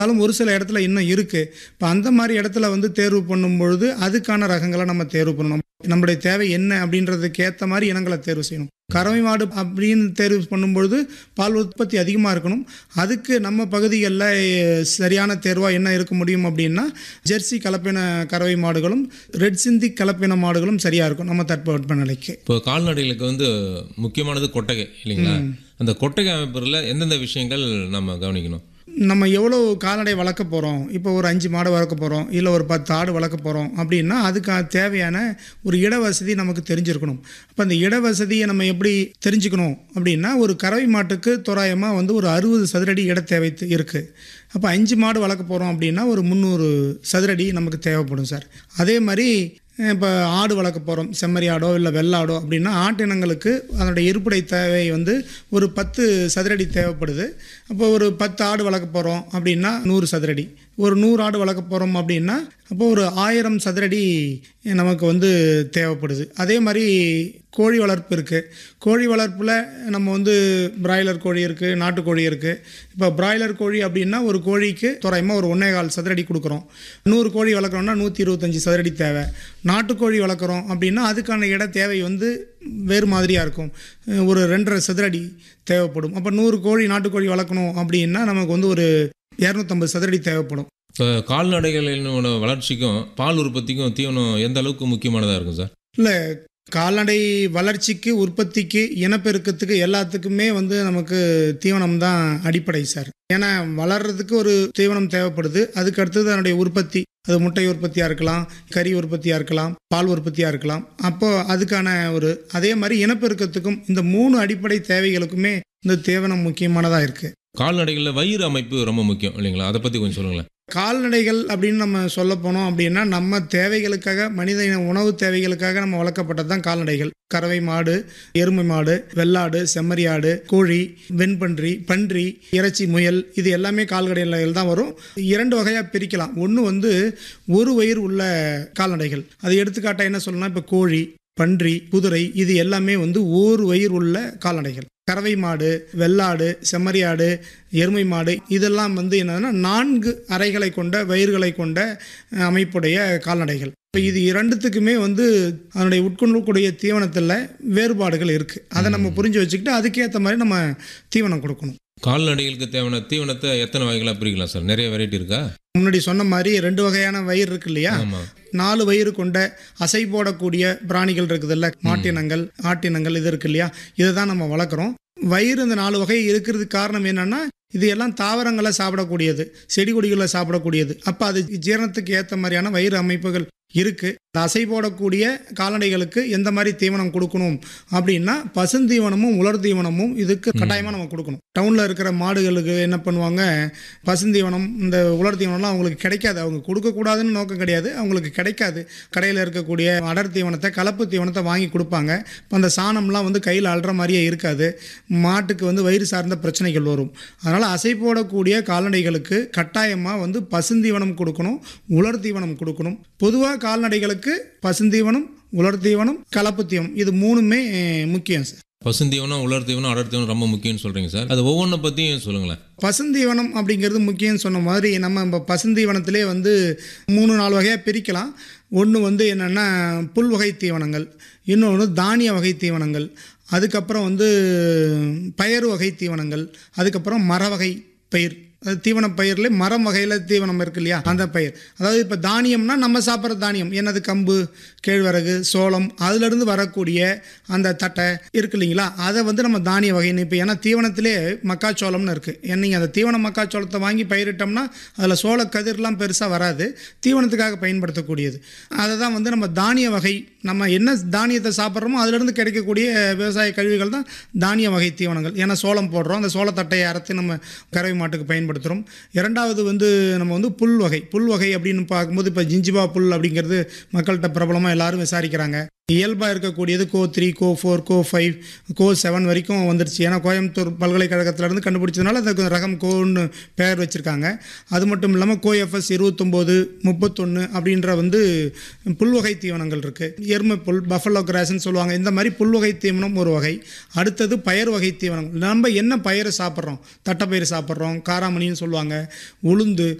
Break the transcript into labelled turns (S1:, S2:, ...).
S1: இருந்தாலும் ஒரு சில இடத்துல இன்னும் இருக்குது இப்போ அந்த மாதிரி இடத்துல வந்து தேர்வு பண்ணும் பொழுது அதுக்கான ரகங்களை நம்ம தேர்வு பண்ணணும் நம்முடைய தேவை என்ன அப்படின்றதுக்கு ஏற்ற மாதிரி இனங்களை தேர்வு செய்யணும் கறவை மாடு அப்படின்னு தேர்வு பண்ணும்பொழுது பால் உற்பத்தி அதிகமாக இருக்கணும் அதுக்கு நம்ம பகுதிகளில் சரியான தேர்வாக என்ன இருக்க முடியும் அப்படின்னா ஜெர்சி கலப்பின கறவை மாடுகளும் ரெட் சிந்தி கலப்பின மாடுகளும் சரியாக இருக்கும் நம்ம தட்பவெட்ப நிலைக்கு
S2: இப்போ கால்நடைகளுக்கு வந்து முக்கியமானது கொட்டகை இல்லைங்களா அந்த கொட்டகை அமைப்பதில் எந்தெந்த விஷயங்கள் நம்ம கவனிக்கணும்
S1: நம்ம எவ்வளோ கால்நடை வளர்க்க போகிறோம் இப்போ ஒரு அஞ்சு மாடு வளர்க்க போகிறோம் இல்லை ஒரு பத்து ஆடு வளர்க்க போகிறோம் அப்படின்னா அதுக்கு தேவையான ஒரு இட வசதி நமக்கு தெரிஞ்சிருக்கணும் அப்போ அந்த இட வசதியை நம்ம எப்படி தெரிஞ்சுக்கணும் அப்படின்னா ஒரு கறவை மாட்டுக்கு தோராயமாக வந்து ஒரு அறுபது சதுரடி இட தேவை இருக்குது அப்போ அஞ்சு மாடு வளர்க்க போகிறோம் அப்படின்னா ஒரு முந்நூறு சதுரடி நமக்கு தேவைப்படும் சார் அதே மாதிரி இப்போ ஆடு வளர்க்க போகிறோம் செம்மறி ஆடோ இல்லை வெள்ளாடோ அப்படின்னா ஆட்டினங்களுக்கு அதனுடைய இருப்புடை தேவை வந்து ஒரு பத்து சதுரடி தேவைப்படுது அப்போ ஒரு பத்து ஆடு வளர்க்க போகிறோம் அப்படின்னா நூறு சதுரடி ஒரு நூறு ஆடு வளர்க்க போகிறோம் அப்படின்னா அப்போ ஒரு ஆயிரம் சதுரடி நமக்கு வந்து தேவைப்படுது அதே மாதிரி கோழி வளர்ப்பு இருக்குது கோழி வளர்ப்பில் நம்ம வந்து பிராய்லர் கோழி இருக்குது நாட்டுக்கோழி இருக்குது இப்போ பிராய்லர் கோழி அப்படின்னா ஒரு கோழிக்கு தோராயமாக ஒரு ஒன்றே கால் சதுரடி கொடுக்குறோம் நூறு கோழி வளர்க்குறோம்னா நூற்றி இருபத்தஞ்சி சதுரடி தேவை நாட்டுக்கோழி வளர்க்குறோம் அப்படின்னா அதுக்கான இட தேவை வந்து வேறு மாதிரியாக இருக்கும் ஒரு ரெண்டரை சதுரடி தேவைப்படும் அப்போ நூறு கோழி நாட்டுக்கோழி வளர்க்கணும் அப்படின்னா நமக்கு வந்து ஒரு இரநூத்தம்பது சதுரடி தேவைப்படும்
S2: இப்போ கால்நடைகளினோட வளர்ச்சிக்கும் பால் உற்பத்திக்கும் தீவனம் எந்த அளவுக்கு முக்கியமானதாக இருக்கும் சார்
S1: இல்லை கால்நடை வளர்ச்சிக்கு உற்பத்திக்கு இனப்பெருக்கத்துக்கு எல்லாத்துக்குமே வந்து நமக்கு தீவனம் தான் அடிப்படை சார் ஏன்னா வளர்றதுக்கு ஒரு தீவனம் தேவைப்படுது அதுக்கு அடுத்தது அதனுடைய உற்பத்தி அது முட்டை உற்பத்தியாக இருக்கலாம் கறி உற்பத்தியாக இருக்கலாம் பால் உற்பத்தியாக இருக்கலாம் அப்போ அதுக்கான ஒரு அதே மாதிரி இனப்பெருக்கத்துக்கும் இந்த மூணு அடிப்படை தேவைகளுக்குமே இந்த தீவனம் முக்கியமானதாக இருக்குது
S2: கால்நடைகளில் வயிறு அமைப்பு ரொம்ப முக்கியம் இல்லைங்களா அதை பற்றி கொஞ்சம் சொல்லுங்களேன்
S1: கால்நடைகள் அப்படின்னு நம்ம சொல்ல போனோம் அப்படின்னா நம்ம தேவைகளுக்காக மனித இன உணவு தேவைகளுக்காக நம்ம வளர்க்கப்பட்டது தான் கால்நடைகள் கறவை மாடு எருமை மாடு வெள்ளாடு செம்மறி ஆடு கோழி வெண்பன்றி பன்றி இறைச்சி முயல் இது எல்லாமே கால்நடைகள் தான் வரும் இரண்டு வகையாக பிரிக்கலாம் ஒன்று வந்து ஒரு வயிறு உள்ள கால்நடைகள் அது எடுத்துக்காட்டாக என்ன சொல்லணும்னா இப்போ கோழி பன்றி குதிரை இது எல்லாமே வந்து ஓர் வயிறு உள்ள கால்நடைகள் கறவை மாடு வெள்ளாடு செம்மறியாடு எருமை மாடு இதெல்லாம் வந்து என்னதுன்னா நான்கு அறைகளை கொண்ட வயிறுகளை கொண்ட அமைப்புடைய கால்நடைகள் இப்போ இது இரண்டுத்துக்குமே வந்து அதனுடைய உட்கொள்ளக்கூடிய தீவனத்தில் வேறுபாடுகள் இருக்குது அதை நம்ம புரிஞ்சு வச்சுக்கிட்டு அதுக்கேற்ற மாதிரி நம்ம தீவனம் கொடுக்கணும்
S2: கால்நடைகளுக்கு தேவையான தீவனத்தை எத்தனை வகைகளாக பிரிக்கலாம் சார் நிறைய வெரைட்டி இருக்கா
S1: முன்னாடி சொன்ன மாதிரி ரெண்டு வகையான வயிறு இருக்கு இல்லையா
S2: ஆமாம்
S1: நாலு வயிறு கொண்ட அசை போடக்கூடிய பிராணிகள் இருக்குதுல்ல மாட்டினங்கள் ஆட்டினங்கள் இது இருக்கு இல்லையா இதை தான் நம்ம வளர்க்குறோம் வயிறு இந்த நாலு வகை இருக்கிறதுக்கு காரணம் என்னன்னா இது எல்லாம் தாவரங்களை சாப்பிடக்கூடியது செடி கொடிகளை சாப்பிடக்கூடியது அப்போ அது ஜீரணத்துக்கு ஏற்ற மாதிரியான வயிறு அமைப்புகள் இருக்கு இந்த அசை போடக்கூடிய கால்நடைகளுக்கு எந்த மாதிரி தீவனம் கொடுக்கணும் அப்படின்னா பசுந்தீவனமும் உலர் தீவனமும் இதுக்கு கட்டாயமாக நம்ம கொடுக்கணும் டவுனில் இருக்கிற மாடுகளுக்கு என்ன பண்ணுவாங்க பசுந்தீவனம் இந்த உலர் தீவனம்லாம் அவங்களுக்கு கிடைக்காது அவங்க கொடுக்கக்கூடாதுன்னு நோக்கம் கிடையாது அவங்களுக்கு கிடைக்காது கடையில் இருக்கக்கூடிய அடர் தீவனத்தை கலப்பு தீவனத்தை வாங்கி கொடுப்பாங்க இப்போ அந்த சாணம்லாம் வந்து கையில் அள்ளுற மாதிரியே இருக்காது மாட்டுக்கு வந்து வயிறு சார்ந்த பிரச்சனைகள் வரும் அதனால் அசை போடக்கூடிய கால்நடைகளுக்கு கட்டாயமாக வந்து பசுந்தீவனம் கொடுக்கணும் உலர் தீவனம் கொடுக்கணும் பொதுவாக கால்நடைகளுக்கு பசுந்தீவனம் உலர் தீவனம் கலப்பு தீவனம் இது மூணுமே முக்கியம் சார்
S2: பசுந்தீவனம் உலர் தீவனம் அடர் தீவனம் ரொம்ப முக்கியம்னு சொல்கிறீங்க சார் அது ஒவ்வொன்றை பற்றியும் சொல்லுங்களேன்
S1: பசுந்தீவனம் அப்படிங்கிறது முக்கியம்னு சொன்ன மாதிரி நம்ம இப்போ பசுந்தீவனத்திலே வந்து மூணு நாலு வகையாக பிரிக்கலாம் ஒன்று வந்து என்னென்னா புல் வகை தீவனங்கள் இன்னொன்று தானிய வகை தீவனங்கள் அதுக்கப்புறம் வந்து பயறு வகை தீவனங்கள் அதுக்கப்புறம் மர வகை பயிர் அது தீவன பயிரில் மரம் வகையில் தீவனம் இருக்கு இல்லையா அந்த பயிர் அதாவது இப்போ தானியம்னா நம்ம சாப்பிட்ற தானியம் என்னது கம்பு கேழ்வரகு சோளம் அதுலேருந்து வரக்கூடிய அந்த தட்டை இருக்கு இல்லைங்களா அதை வந்து நம்ம தானிய வகைன்னு இப்போ ஏன்னா தீவனத்திலே மக்காச்சோளம்னு இருக்குது நீங்கள் அந்த தீவன மக்காச்சோளத்தை வாங்கி பயிரிட்டோம்னா அதில் சோள கதிர்லாம் பெருசாக வராது தீவனத்துக்காக பயன்படுத்தக்கூடியது அதை தான் வந்து நம்ம தானிய வகை நம்ம என்ன தானியத்தை சாப்பிட்றோமோ அதுலேருந்து கிடைக்கக்கூடிய விவசாய கழிவுகள் தான் தானிய வகை தீவனங்கள் ஏன்னா சோளம் போடுறோம் அந்த சோளத்தட்டையை அரைத்து நம்ம கறவை மாட்டுக்கு பயன்படுத்துகிறோம் இரண்டாவது வந்து நம்ம வந்து புல் வகை புல் வகை அப்படின்னு பார்க்கும்போது இப்போ ஜிஞ்சிபா புல் அப்படிங்கிறது மக்கள்கிட்ட பிரபலமாக எல்லாரும் விசாரிக்கிறாங்க இயல்பாக இருக்கக்கூடியது go three go four go five go seven வரைக்கும் வந்துருச்சு ஏன்னா கோயம்புத்தூர் பல்கலைக்கழகத்திலேருந்து கண்டுபிடிச்சதுனால அதுக்கு ரகம் கோன்னு பெயர் வச்சுருக்காங்க அது மட்டும் இல்லாமல் கோ எஃப்எஸ் இருபத்தொம்போது முப்பத்தொன்று அப்படின்ற வந்து புல்வகை தீவனங்கள் இருக்குது எருமை புல் பஃபலோ கிராஸ்ன்னு சொல்லுவாங்க இந்த மாதிரி புல்வகை தீவனம் ஒரு வகை அடுத்தது பயறு வகை தீவனம் நம்ம என்ன பயிரை சாப்பிட்றோம் தட்டைப்பயிறு சாப்பிட்றோம் காராமணின்னு சொல்லுவாங்க உளுந்து